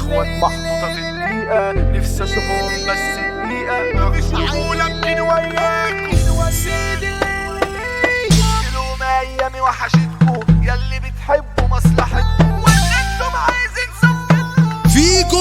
اخوات محطوطة في الدقيقة نفسي اشوفهم بس دقيقة مفيش رجولة بين وياكم شيلوا ما ايامي وحشتكم ياللي بتحبوا مصلحتكم ولا انتم عايزين صفقتكم فيكو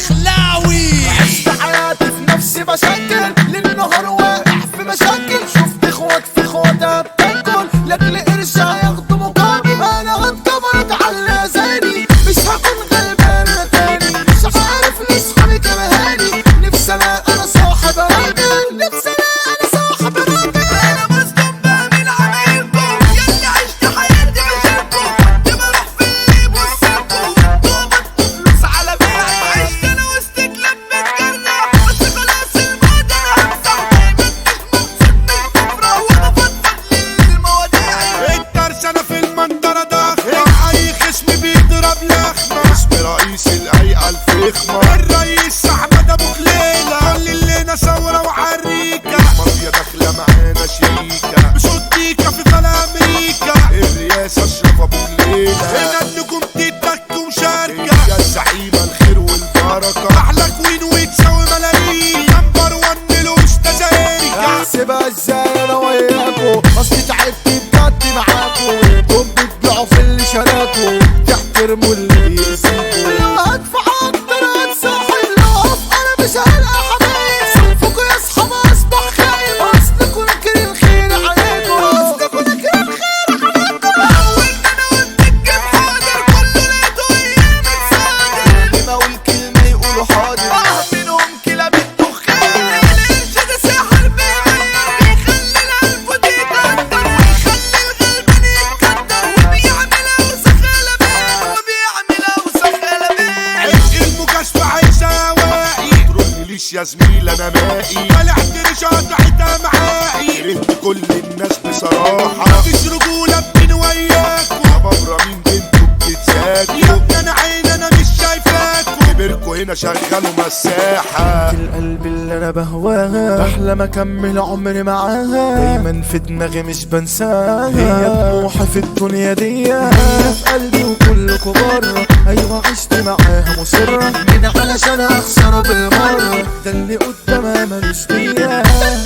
الدخلاوي عشت حياتي في نفسي بشكل ليل نهار واقع في مشاكل شفت اخوات في اخواتها بتاكل لاجل قرش هياخدوا مقابل انا هتكبرت على زاني مش هكون غلبان أنا تاني مش عارف ليه صحابي كرهاني نفسي انا انا صاحب راجل نفسي انا انا صاحب راجل انا مسلم بامن عليكم ياللي عشت حياتي بشاركم كنت بروح في الليل والسبكم قبضت فلوس على بيعي عشت انا وسطك لما اتجرح بس خلاص الموضة انا همسح دايما مش مبسوط مش بفرح وانا بفضفض للمواضيع الترسانة في المنطرة ضخمة أي خصم بيضرب لخمة اسم رئيس الهيئة الفخمة الرئيس أحمد أبو خليلة كل الليلة ثورة وحريكة المافيا داخلة معانا شريكة بصوت ديكا في فلا أمريكا الرئاسة أشرف أبو خليلة هنا النجوم تتك ومشاركة يا الزعيمة الخير والبركة أحلى كوين وتساوي ملايين نمبر ون الأستاذة إيريكا احسبها ازاي انا وياكو اصلي تعبت بجد معاكو انتم بتبيعوا في اللي شراكو تحترموا اللي بيأذيكوا هدفع اكتر هتساحل لو اقف انا مش هلقى حبايب صنفكوا يا اصحاب اصبح خايب اصلكوا نكر الخير عليكم اصلكوا نكر الخير عليكم اول ما انا قلت الجيب حاضر كله لقيته ايام اتصادر كلمة اقول كلمة يقولوا حاضر اه منهم كلاب الدخان القرش ده ساحر بيغير بيخلي القلب دي يتقدر ويخلي الغلبان يتقدر وبيعمل اوسخ قلبان وبيعمل اوسخ قلبان عشق المكاشفة عايشة هوائي تروحليش يا زميل انا مائي طلعت رشاط حتة معائي كرهت كل الناس بصراحة مفيش رجولة بين وياكوا يا بابرا مين انتوا بتتساكوا يا ابني انا عين انا مش شايفاكوا كبركوا هنا شغلوا مساحة القلب اللي انا بهواها بحلم اكمل عمري معاها دايما في دماغي مش بنساها هي طموحي في الدنيا دي هي في قلبي وكلكوا بره ايوه عشت معاها مصرة من علشان اخسر بالمرة ده اللي قدامها ملوش فيها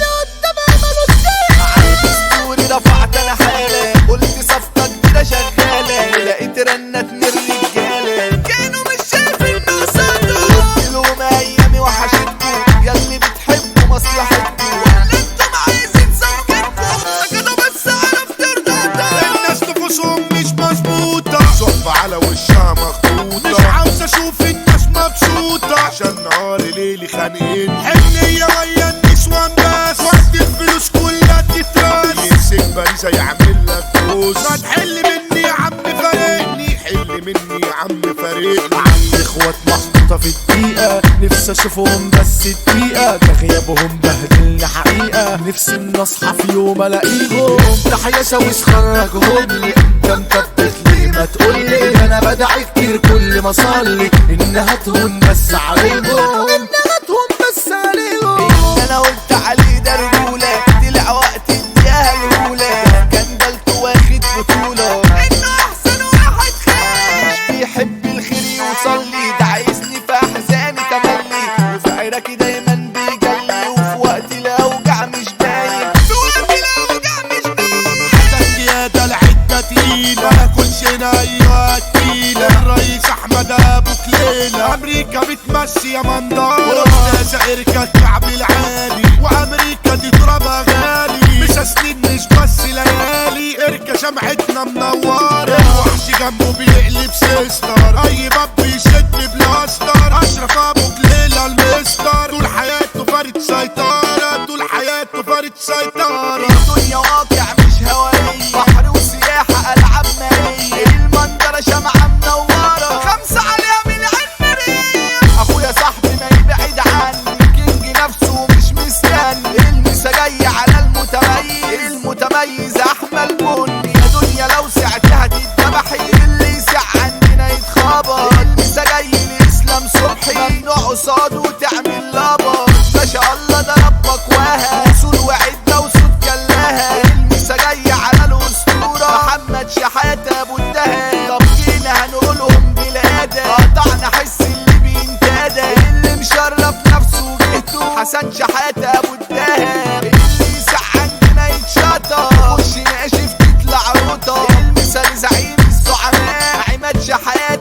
دستوري رفعت انا حالة قلت صفقة كبيرة شغالة لقيت رنة من الرجالة كانوا مش شايفين قصاده قلت لهم ايامي وحشتكم ياللي بتحبوا مصلحتكم ولا انتم عايزين صفقتكم كده بس عرفت رضاكم الناس نفوسهم مش مظبوطة صحبة على وشها مخطوطة مش عاوز اشوف الناس مبسوطة عشان نهاري ليلي خانقين حنية ويا النسوان بس وقت الفلوس كلها تتراس يمسك باريزة يعمل لك فلوس ما تحل مني يا عم فارقني حل مني يا عم فارقني اخوات محطوطة في الدقيقة نفسي اشوفهم بس دقيقة ده غيابهم بهدلني حقيقة نفسي ان اصحى في يوم الاقيهم تحيا شاويش خرجهم لي انت مثبت لي ما تقولي انا بدعي كتير كل ما اصلي انها تهون بس عليهم انها تهون بس عليهم انا قلت عليه ده رجولة طلع وقت اديها الاولى كان بالكو واخد بطولة انه احسن واحد خير مش بيحب الخير يوصل لي ده عايزني في احزاني تملي وفي عراكي دايما بيجلي وفي وقت الاوجع مش باين في وقت الاوجع مش باين زيادة العدة تقيلة ما كلش ايوه تقيلة الرئيس احمد ابو كليلة امريكا بتمشي يا مندار استاذة اركا الكعب العالي وامريكا تضربها غالي مش سنين مش بس ليالي اركا شمعتنا منورة الوحش جنبه بيقلب سيستر اي باب بيشد بلاستر اشرف ابو كليلة المستر طول حياته فارد سيطرة طول حياته فارد سيطرة الدنيا واقع مش هوائية بحر وسياحة ألعاب مائية المنظرة شمعة منورة خمسة عليها من عنبرية أخويا صاحبي ما يبعد عني كينج نفسه مش مستني المسا جاي على المتميز المتميز أحمد بني يا دنيا لو سعتها تتذبحي اللي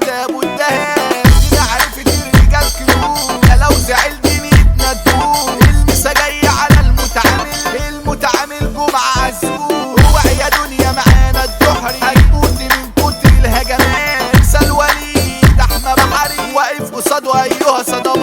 ابو الدهان دي معرفة الرجال كيوت ده لو زعل دي ندوب المسا جاي على المتعامل المتعامل جمعة عزوز هو يا دنيا معانا الدحري هتموت من كتر الهجمات سلوى وليد احمى بحري واقف قصاده ايها صدى